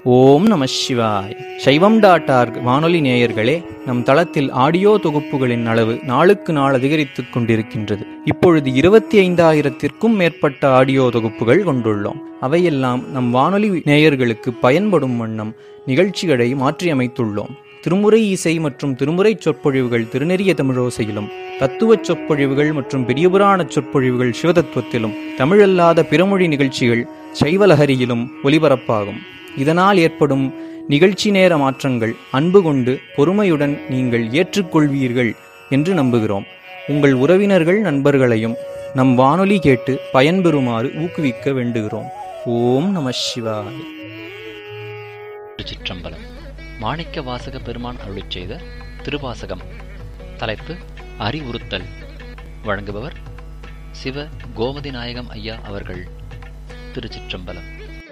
ஓம் நம சிவாய் சைவம் டாட் ஆர்க் வானொலி நேயர்களே நம் தளத்தில் ஆடியோ தொகுப்புகளின் அளவு நாளுக்கு நாள் அதிகரித்துக் கொண்டிருக்கின்றது இப்பொழுது இருபத்தி ஐந்தாயிரத்திற்கும் மேற்பட்ட ஆடியோ தொகுப்புகள் கொண்டுள்ளோம் அவையெல்லாம் நம் வானொலி நேயர்களுக்கு பயன்படும் வண்ணம் நிகழ்ச்சிகளை மாற்றியமைத்துள்ளோம் திருமுறை இசை மற்றும் திருமுறை சொற்பொழிவுகள் திருநெறிய தமிழோசையிலும் தத்துவச் சொற்பொழிவுகள் மற்றும் பெரியபுராண சொற்பொழிவுகள் சிவதத்துவத்திலும் தமிழல்லாத பிறமொழி நிகழ்ச்சிகள் சைவலஹரியிலும் ஒலிபரப்பாகும் இதனால் ஏற்படும் நிகழ்ச்சி நேர மாற்றங்கள் அன்பு கொண்டு பொறுமையுடன் நீங்கள் ஏற்றுக்கொள்வீர்கள் என்று நம்புகிறோம் உங்கள் உறவினர்கள் நண்பர்களையும் நம் வானொலி கேட்டு பயன்பெறுமாறு ஊக்குவிக்க வேண்டுகிறோம் ஓம் நம சிவாய திருச்சிற்றம்பலம் மாணிக்க வாசக பெருமான் அருளிச் செய்த திருவாசகம் தலைப்பு அறிவுறுத்தல் வழங்குபவர் சிவ கோமதி நாயகம் ஐயா அவர்கள் திருச்சிற்றம்பலம்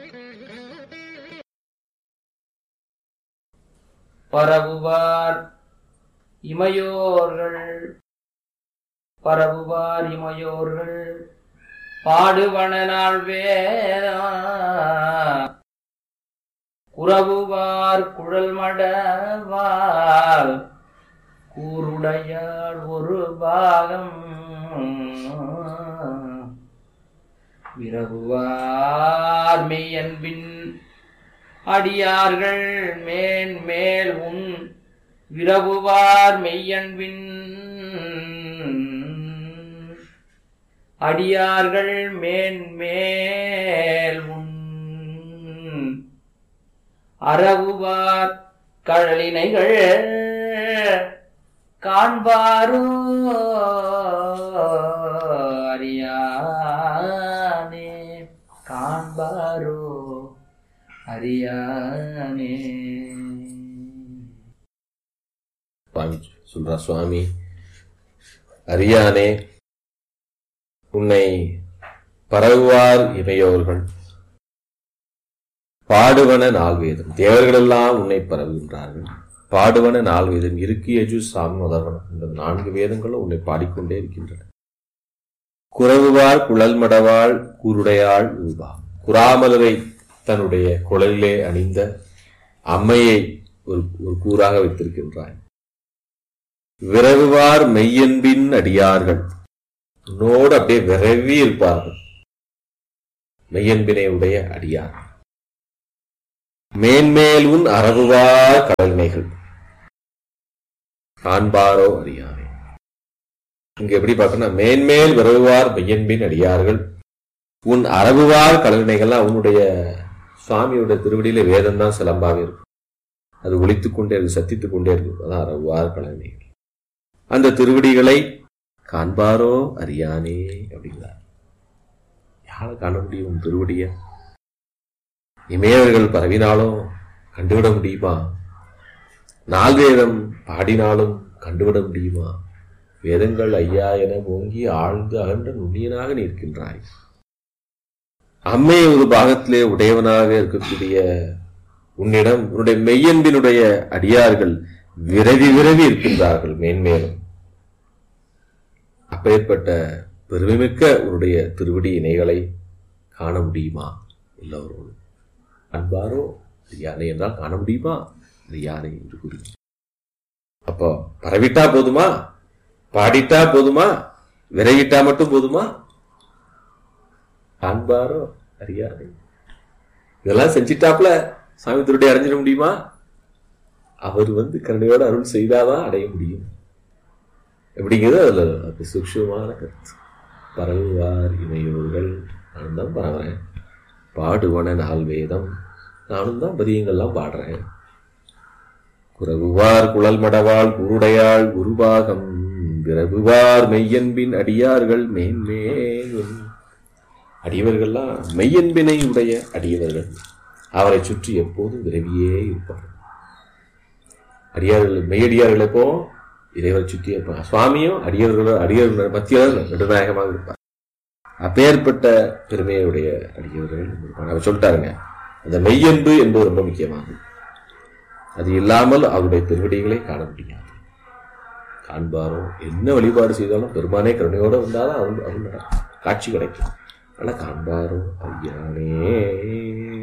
பரவுவார் இமையோர்கள் பரவுவார் இமையோர்கள் பாடுவன நாள் வேதா குறவுவார் குழல் மடவால் கூருடையாள் ஒரு பாகம் விரவுவார் மெய்யன்பின் அடியார்கள் மேன் மேல் உன் விரவுவார் மெய்யன்பின் அடியார்கள் மேன் மேல் உன் அறவுவார் கழலினைகள் காண்பாரோ அறியானே காண்பாரோ அறியானே சுவாமி சொல்றா சுவாமி அறியானே உன்னை பரவுவார் இமையோர்கள் பாடுவன நால்வேதம் தேவர்களெல்லாம் உன்னை பரவுகின்றார்கள் பாடுவன நால்வேதம் இருக்கு எஜு சாமி முதல்வனம் இந்த நான்கு வேதங்களும் உன்னை பாடிக்கொண்டே இருக்கின்றன குறவுவார் குழல் மடவாள் கூருடையாள் உருவா குறாமலரை தன்னுடைய குழலிலே அணிந்த அம்மையை ஒரு ஒரு கூறாக வைத்திருக்கின்றாய் விரவுவார் மெய்யன்பின் அடியார்கள் உன்னோடு அப்படியே விரவி இருப்பார்கள் மெய்யன்பினை உடைய அடியார் மேன்மேல் உன் அறவுவார் கடல்மைகள் காண்பாரோ அறியாரே இங்க எப்படி பார்க்கணும் மேன்மேல் விரவுவார் மெய்யன்பின் அடியார்கள் உன் அறவுவார் கடல்மைகள்லாம் உன்னுடைய சுவாமியோட திருவடியில வேதம் தான் சிலம்பாக இருக்கும் அது ஒழித்துக் கொண்டே இருக்கு சத்தித்துக் கொண்டே இருக்கும் அதான் அறவுவார் கடல்மைகள் அந்த திருவடிகளை காண்பாரோ அறியானே அப்படிங்கிறார் யாரை காண முடியும் உன் திருவடிய இமயவர்கள் பரவினாலும் கண்டுவிட முடியுமா நால்வேதம் பாடினாலும் கண்டுவிட முடியுமா வேதங்கள் ஐயா என ஓங்கி ஆழ்ந்து அகன்ற நுண்ணியனாக நிற்கின்றாய் அம்மை ஒரு பாகத்திலே உடையவனாக இருக்கக்கூடிய உன்னிடம் உன்னுடைய மெய்யன்பினுடைய அடியார்கள் விரவி விரவி இருக்கின்றார்கள் மேன்மேலும் அப்பேற்பட்ட பெருமைமிக்க உன்னுடைய திருவடி இணைகளை காண முடியுமா எல்லோரோடும் அன்பாரோ அது யானை என்றால் காண முடியுமா அது யானை என்று கூறி அப்போ பரவிட்டா போதுமா பாடிட்டா போதுமா விரைவிட்டா மட்டும் போதுமா காண்பாரோ அறியாதே இதெல்லாம் செஞ்சிட்டாப்ல சாமி திருடி அடைஞ்சிட முடியுமா அவர் வந்து கருணையோட அருள் செய்தாதான் அடைய முடியும் எப்படிங்கிறது அதுல அப்படி சூக்ஷமான கருத்து பரவுவார் இமையோர்கள் நானும் தான் பரவுறேன் பாடுவன நாள் வேதம் நானும் தான் பதியங்கள்லாம் பாடுறேன் குறவுவார் குழல் மடவாள் குருடையாள் குருபாகம் விரவுவார் மெய்யன்பின் அடியார்கள் மேன்மேலும் அடியவர்கள்லாம் மெய்யன்பினை உடைய அடியவர்கள் அவரை சுற்றி எப்போதும் விரவியே இருப்பார்கள் அடியார்கள் மெய்யடியார்கள் எப்போ இறைவரை சுற்றி இருப்பாங்க சுவாமியும் அடியவர்களோ அடியவர்கள் மத்தியில் நடுநாயகமாக இருப்பார் அப்பேற்பட்ட பெருமையுடைய அடியவர்கள் இருப்பாங்க அவர் சொல்லிட்டாருங்க அந்த மெய்யன்பு என்பது ரொம்ப முக்கியமானது அது இல்லாமல் அவருடைய பெருவடிகளை காண முடியாது காண்பாரோ என்ன வழிபாடு செய்தாலும் பெருமானே கருணையோடு வந்தாலும் அவன் அவன் காட்சி கிடைக்கும் ஆனா காண்பாரோ ஐயானே